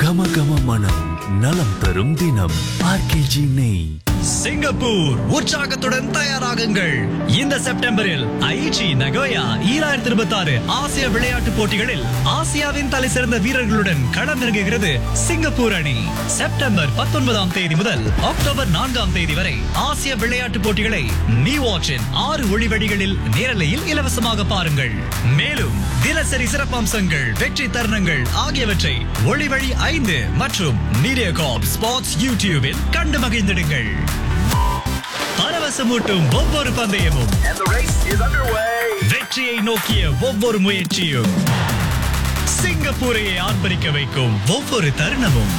கம கம மனம் நலம் தரும் தினம் ஆர்கேஜி நெய் சிங்கப்பூர் உற்சாகத்துடன் தயாராகுங்கள் இந்த செப்டம்பரில் ஐச்சி நகோயா ஈராயிரத்தி இருபத்தி ஆறு ஆசிய விளையாட்டுப் போட்டிகளில் ஆசியாவின் தலை சிறந்த வீரர்களுடன் களமிறங்குகிறது சிங்கப்பூர் அணி செப்டம்பர் பத்தொன்பதாம் தேதி முதல் அக்டோபர் நான்காம் தேதி வரை ஆசிய விளையாட்டுப் போட்டிகளை நீ வாட்சின் ஆறு ஒளிவடிகளில் நேரலையில் இலவசமாக பாருங்கள் மேலும் தினசரி சிறப்பம்சங்கள் வெற்றி தருணங்கள் ஆகியவற்றை ஒளிவழி ஐந்து மற்றும் மீடியா காப் ஸ்பாட்ஸ் யூடியூபில் கண்டு மகிழ்ந்திடுங்கள் பரவசமூட்டும் ஒவ்வொரு பந்தயமும் வெற்றியை நோக்கிய ஒவ்வொரு முயற்சியும் சிங்கப்பூரையை ஆர்ப்பரிக்க வைக்கும் ஒவ்வொரு தருணமும்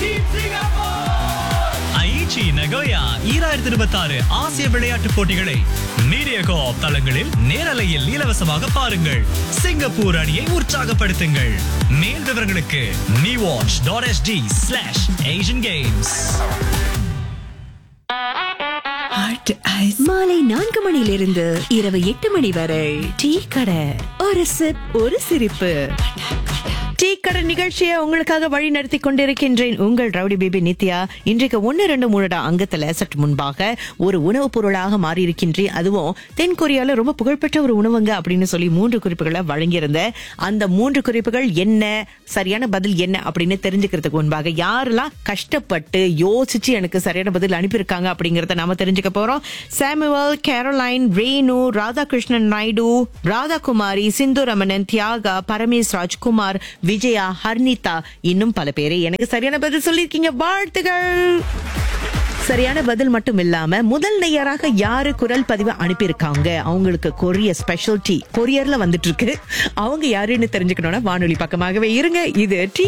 ஐச்சி நகோயா ஈராயிரத்தி இருபத்தி ஆறு ஆசிய விளையாட்டுப் போட்டிகளை மீடியா கோஆப் தளங்களில் நேரலையில் இலவசமாக பாருங்கள் சிங்கப்பூர் அணியை உற்சாகப்படுத்துங்கள் மேல் விவரங்களுக்கு நீ watch dot ST slash Asian games மாலை நான்கு மணியிலிருந்து இரவு எட்டு மணி வரை டீ கடை ஒரு சிப் ஒரு சிரிப்பு டீ கடை நிகழ்ச்சியை உங்களுக்காக வழி நடத்தி கொண்டிருக்கின்றேன் உங்கள் ரவுடி பேபி நித்யா இன்றைக்கு ஒன்னு ரெண்டு மூணுடா அங்கத்துல சற்று முன்பாக ஒரு உணவுப் பொருளாக மாறி இருக்கின்றேன் அதுவும் தென் கொரியால ரொம்ப புகழ்பெற்ற ஒரு உணவுங்க அப்படின்னு சொல்லி மூன்று குறிப்புகளை வழங்கியிருந்தேன் அந்த மூன்று குறிப்புகள் என்ன சரியான பதில் என்ன அப்படின்னு தெரிஞ்சுக்கிறதுக்கு முன்பாக யாரெல்லாம் கஷ்டப்பட்டு யோசிச்சு எனக்கு சரியான பதில் அனுப்பியிருக்காங்க அப்படிங்கறத நாம தெரிஞ்சுக்க போறோம் சாமுவல் கேரோலைன் ரேணு ராதாகிருஷ்ணன் நாயுடு ராதாகுமாரி சிந்து ரமணன் தியாகா பரமேஷ் ராஜ்குமார் விஜயா ஹர்னிதா இன்னும் பல பேரை எனக்கு சரியான பதில் சொல்லியிருக்கீங்க வாழ்த்துகள் சரியான பதில் மட்டும் இல்லாம முதல் நேயராக யாரு குரல் பதிவு அனுப்பியிருக்காங்க அவங்களுக்கு கொரிய ஸ்பெஷல் டீ கொரியர்ல வந்துட்டு இருக்கு அவங்க யாருன்னு தெரிஞ்சுக்கணும்னா வானொலி பக்கமாகவே இருங்க இது டீ